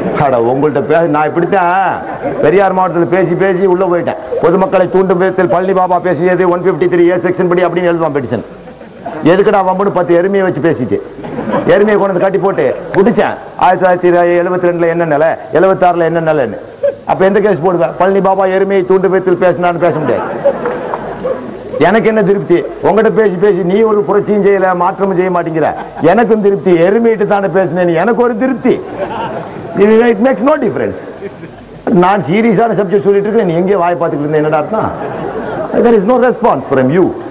அட உங்கள்ட்ட பேச நான் இப்படித்தான் பெரியார் மாவட்டத்தில் பேசி பேசி உள்ள போயிட்டேன் பொதுமக்களை தூண்டும் விதத்தில் பழனி பாபா பேசியது one fifty three A section படி அப்படின்னு எழுதுவான் பெட்டிஷன் எதுக்குடா வம்புன்னு பத்து எருமையை வச்சு பேசிட்டு எருமையை கொண்டு வந்து கட்டி போட்டு பிடிச்சேன் ஆயிரத்தி தொள்ளாயிரத்தி எழுபத்தி ரெண்டுல என்ன நிலை எழுபத்தி ஆறுல என்ன நிலைன்னு அப்ப எந்த கேஸ் போடுவேன் பழனி பாபா எருமையை தூண்டு விதத்தில் பேசினான்னு பேச முடியாது எனக்கு என்ன திருப்தி உங்ககிட்ட பேசி பேசி நீ ஒரு புரட்சியும் செய்யல மாற்றமும் செய்ய மாட்டேங்கிற எனக்கும் திருப்தி எருமையிட்டு தானே பேசினேன் எனக்கு ஒரு திருப்தி இட் மேக்ஸ் நோ டிஃபரன்ஸ் நான் சீரியஸான சப்ஜெக்ட் சொல்லிட்டு இருக்கேன் நீ எங்கேயோ வாய் பார்த்துக்கிட்டு இருந்தேன் என்னடா அர்த்தம் there is no response from you